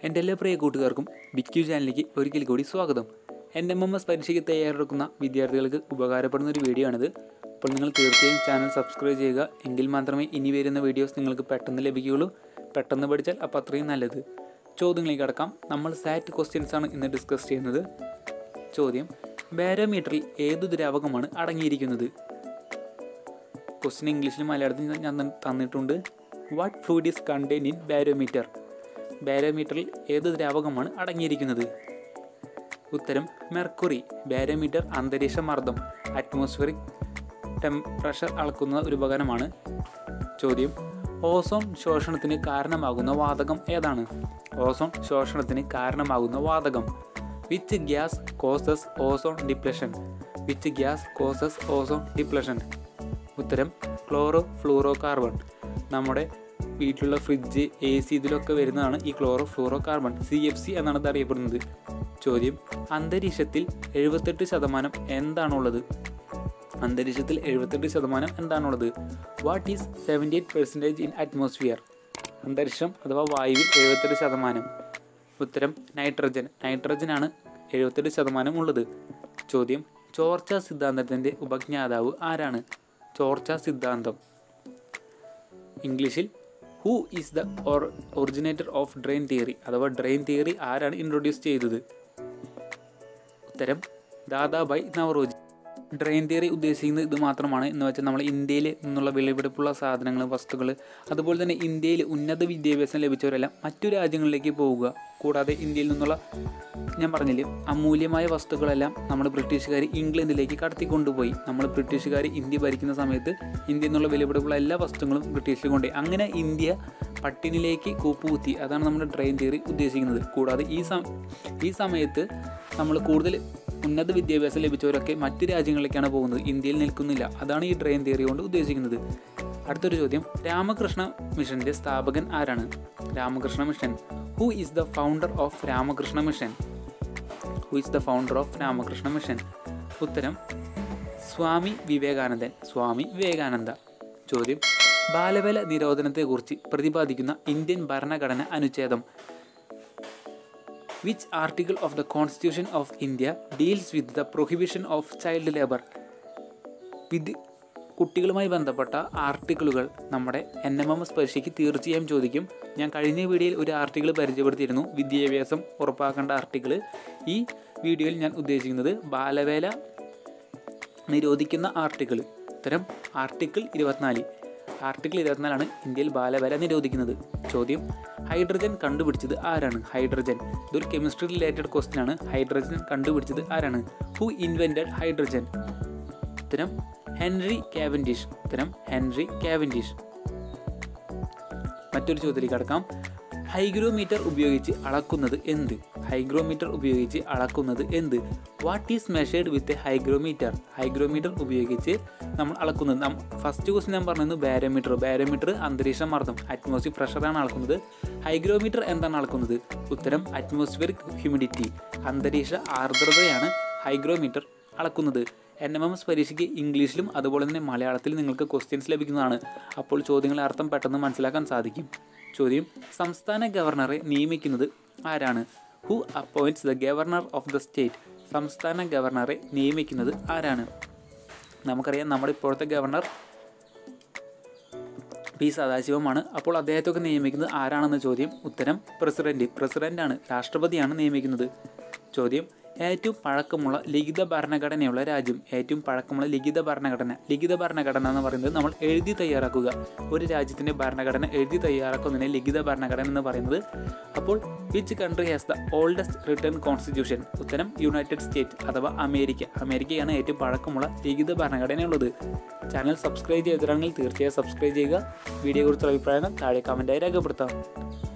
എൻ്റെ എല്ലാ പ്രിയ കൂട്ടുകാർക്കും ബിക്യു ചാനലിലേക്ക് ഒരിക്കൽ കൂടി സ്വാഗതം എൻ എം എം എസ് പരീക്ഷയ്ക്ക് തയ്യാറെടുക്കുന്ന വിദ്യാർത്ഥികൾക്ക് ഉപകാരപ്പെടുന്ന ഒരു വീഡിയോ ആണിത് അപ്പോൾ നിങ്ങൾ തീർച്ചയായും ചാനൽ സബ്സ്ക്രൈബ് ചെയ്യുക എങ്കിൽ മാത്രമേ ഇനി വരുന്ന വീഡിയോസ് നിങ്ങൾക്ക് പെട്ടെന്ന് ലഭിക്കുകയുള്ളൂ പെട്ടെന്ന് പഠിച്ചാൽ അപ്പോൾ അത്രയും നല്ലത് ചോദ്യങ്ങളിലേക്ക് കടക്കാം നമ്മൾ സാറ്റ് ക്വസ്റ്റ്യൻസ് ആണ് ഇന്ന് ഡിസ്കസ് ചെയ്യുന്നത് ചോദ്യം ബാരോമീറ്ററിൽ ഏതു ദ്രാവകമാണ് അടങ്ങിയിരിക്കുന്നത് ക്വസ്റ്റ്യൻ ഇംഗ്ലീഷിലും മലയാളത്തിലും ഞാൻ തന്ന- തന്നിട്ടുണ്ട് what fluid is contain in barometer ബാരോമീറ്ററിൽ ഏത് ദ്രാവകമാണ് അടങ്ങിയിരിക്കുന്നത് ഉത്തരം മെർക്കുറി ബാരോമീറ്റർ അന്തരീക്ഷ മർദ്ദം അറ്റ്മോസ്ഫിയറിക് ടെമ്പറേച്ചർ അളക്കുന്ന ഒരു ഉപകരണമാണ് ചോദ്യം ഓസോൺ ശോഷണത്തിന് കാരണമാകുന്ന വാതകം ഏതാണ് ഓസോൺ ശോഷണത്തിന് കാരണമാകുന്ന വാതകം which gas causes ozone depletion which gas causes ozone depletion ഉത്തരം ക്ലോറോ ഫ്ലൂറോ കാർബൺ നമ്മുടെ വീട്ടിലുള്ള ഫ്രിഡ്ജ് എ സി ഇതിലൊക്കെ വരുന്നതാണ് ഈ chlorofluorocarbon C F C എന്നാണ് ഇത് അറിയപ്പെടുന്നത് ചോദ്യം അന്തരീക്ഷത്തിൽ എഴുപത്തെട്ട് ശതമാനം എന്താണുള്ളത് അന്തരീക്ഷത്തിൽ എഴുപത്തെട്ട് ശതമാനം എന്താണുള്ളത് what is seventy eight percentage in atmosphere അന്തരീക്ഷം അഥവാ വായുവിൽ എഴുപത്തെട്ട് ശതമാനം ഉത്തരം നൈട്രജൻ നൈട്രജനാണ് എഴുപത്തെട്ട് ശതമാനം ഉള്ളത് ചോദ്യം ചോർച്ച സിദ്ധാന്തത്തിൻ്റെ ഉപജ്ഞാതാവ് ആരാണ് ചോർച്ച സിദ്ധാന്തം ഇംഗ്ലീഷിൽ who is the originator of drain theory അഥവാ ഡ്രെയിൻ തിയറി ആരാണ് ഇൻട്രൊഡ്യൂസ് ചെയ്തത് ഉത്തരം ദാദാബായ് നവറോജി ഡ്രെയിൻ തിയറി ഉദ്ദേശിക്കുന്നത് ഇത് മാത്രമാണ് എന്ന് വെച്ചാൽ നമ്മൾ ഇന്ത്യയിൽ നിന്നുള്ള വിലപിടിപ്പുള്ള സാധനങ്ങൾ വസ്തുക്കൾ അതുപോലെ തന്നെ ഇന്ത്യയിൽ ഉന്നത വിദ്യാഭ്യാസം ലഭിച്ചവരെല്ലാം മറ്റു രാജ്യങ്ങളിലേക്ക് പോവുക കൂടാതെ ഇന്ത്യയിൽ നിന്നുള്ള ഞാൻ പറഞ്ഞില്ലേ അമൂല്യമായ വസ്തുക്കളെല്ലാം നമ്മൾ ബ്രിട്ടീഷുകാർ ഇംഗ്ലണ്ടിലേക്ക് കടത്തിക്കൊണ്ടുപോയി നമ്മൾ ബ്രിട്ടീഷുകാർ ഇന്ത്യ ഭരിക്കുന്ന സമയത്ത് ഇന്ത്യയിൽ നിന്നുള്ള വിലപിടിപ്പുള്ള എല്ലാ വസ്തുക്കളും ബ്രിട്ടീഷിൽ കൊണ്ടുപോയി അങ്ങനെ ഇന്ത്യ പട്ടിണിലേക്ക് കൂപ്പുകുത്തി അതാണ് നമ്മുടെ ഡ്രെയിൻ തിയറി ഉദ്ദേശിക്കുന്നത് കൂടാതെ ഈ സം ഈ സമയത്ത് നമ്മൾ കൂടുതൽ ഉന്നത വിദ്യാഭ്യാസം ലഭിച്ചവരൊക്കെ മറ്റു രാജ്യങ്ങളിലേക്കാണ് പോകുന്നത് ഇന്ത്യയിൽ നിൽക്കുന്നില്ല അതാണ് ഈ ഡ്രെയിൻ തിയറി കൊണ്ട് ഉദ്ദേശിക്കുന്നത് അടുത്തൊരു ചോദ്യം രാമകൃഷ്ണ മിഷന്റെ സ്ഥാപകൻ ആരാണ് Ramakrishna Mission who is the founder of Ramakrishna Mission who is the founder of Ramakrishna Mission ഉത്തരം സ്വാമി വിവേകാനന്ദൻ സ്വാമി വിവേകാനന്ദ ചോദ്യം ബാലവേല നിരോധനത്തെക്കുറിച്ച് പ്രതിപാദിക്കുന്ന ഇന്ത്യൻ ഭരണഘടന അനുച്ഛേദം which article of the constitution of India deals with the prohibition of child labour വിധി കുട്ടികളുമായി ബന്ധപ്പെട്ട ആർട്ടിക്കിളുകൾ നമ്മുടെ എൻ എം എം എസ് പരീക്ഷയ്ക്ക് തീർച്ചയായും ചോദിക്കും ഞാൻ കഴിഞ്ഞ വീഡിയോയിൽ ഒരു ആർട്ടിക്കിൾ പരിചയപ്പെടുത്തിയിരുന്നു വിദ്യാഭ്യാസം ഉറപ്പാക്കേണ്ട ആർട്ടിക്കിൾ ഈ വീഡിയോയിൽ ഞാൻ ഉദ്ദേശിക്കുന്നത് ബാലവേല നിരോധിക്കുന്ന ആർട്ടിക്കിൾ ഉത്തരം ആർട്ടിക്കിൾ ഇരുപത്തിനാല് ആർട്ടിക്കിൾ ഇരുപത്തിനാലാണ് ഇന്ത്യയിൽ ബാലവേല നിരോധിക്കുന്നത് ചോദ്യം ഹൈഡ്രജൻ കണ്ടുപിടിച്ചത് ആരാണ് ഹൈഡ്രജൻ ഇതൊരു കെമിസ്ട്രി റിലേറ്റഡ് ക്വസ്റ്റ്യൻ ആണ് ഹൈഡ്രജൻ കണ്ടുപിടിച്ചത് ആരാണ് ഹു ഇൻവെൻറ്റഡ് ഹൈഡ്രജൻ ഉത്തരം ഹെൻറി കാവൻഡിഷ് ഉത്തരം ഹെൻറി കാവൻഡിഷ് മറ്റൊരു ചോദ്യത്തിലേക്ക് കടക്കാം ഹൈഗ്രോമീറ്റർ ഉപയോഗിച്ച് അളക്കുന്നത് എന്ത് ഹൈഗ്രോമീറ്റർ ഉപയോഗിച്ച് അളക്കുന്നത് എന്ത് what is measured with a hygrometer hygrometer ഉപയോഗിച്ച് നമ്മൾ അളക്കുന്നത് നം ഫസ്റ്റ് ക്വസ്റ്റ്യൻ ഞാൻ പറഞ്ഞത് ബാരോമീറ്റർ ബാരോമീറ്റർ അന്തരീക്ഷ മർദ്ദം അറ്റ്മോസ്ഫിയർ പ്രഷറാണ് അളക്കുന്നത് ഹൈഗ്രോമീറ്റർ എന്താണ് അളക്കുന്നത് ഉത്തരം അറ്റ്മോസ്ഫിയറിക് ഹ്യൂമിഡിറ്റി അന്തരീക്ഷ ആർദ്രതയാണ് ഹൈഗ്രോമീറ്റർ അളക്കുന്നത് എൻ എം എം എസ് പരീക്ഷയ്ക്ക് ഇംഗ്ലീഷിലും അതുപോലെ തന്നെ മലയാളത്തിലും നിങ്ങൾക്ക് ക്വസ്റ്റ്യൻസ് ലഭിക്കുന്നതാണ് അപ്പോൾ ചോദ്യങ്ങളുടെ അർത്ഥം പെട്ടെന്ന് മനസ്സിലാക്കാൻ സാധിക്കും ചോദ്യം സംസ്ഥാന ഗവർണറെ നിയമിക്കുന്നത് ആരാണ് who appoints the governor of the state സംസ്ഥാന ഗവർണറെ നിയമിക്കുന്നത് ആരാണ് നമുക്കറിയാം നമ്മുടെ ഇപ്പോഴത്തെ ഗവർണർ പി സദാശിവമാണ് അപ്പോൾ അദ്ദേഹത്തൊക്കെ നിയമിക്കുന്നത് ആരാണെന്ന ചോദ്യം ഉത്തരം പ്രസിഡന്റ് പ്രസിഡന്റാണ് രാഷ്ട്രപതിയാണ് നിയമിക്കുന്നത് ചോദ്യം ഏറ്റവും പഴക്കമുള്ള ലിഖിത ഭരണഘടനയുള്ള രാജ്യം ഏറ്റവും പഴക്കമുള്ള ലിഖിത ഭരണഘടന ലിഖിത ഭരണഘടന എന്ന് പറയുന്നത് നമ്മൾ എഴുതി തയ്യാറാക്കുക ഒരു രാജ്യത്തിൻ്റെ ഭരണഘടന എഴുതി തയ്യാറാക്കുന്നതിനെ ലിഖിത ഭരണഘടന എന്ന് പറയുന്നത് അപ്പോൾ which country has the oldest written constitution ഉത്തരം യുണൈറ്റഡ് സ്റ്റേറ്റ് അഥവാ അമേരിക്ക അമേരിക്കയാണ് ഏറ്റവും പഴക്കമുള്ള ലിഖിത ഭരണഘടനയുള്ളത് ചാനൽ സബ്സ്ക്രൈബ് ചെയ്തിട്ടാണെങ്കിൽ തീർച്ചയായും സബ്സ്ക്രൈബ് ചെയ്യുക വീഡിയോയെക്കുറിച്ചുള്ള അഭിപ്രായങ്ങൾ താഴെ കമൻറ്റായി രേഖപ്പെടുത്താം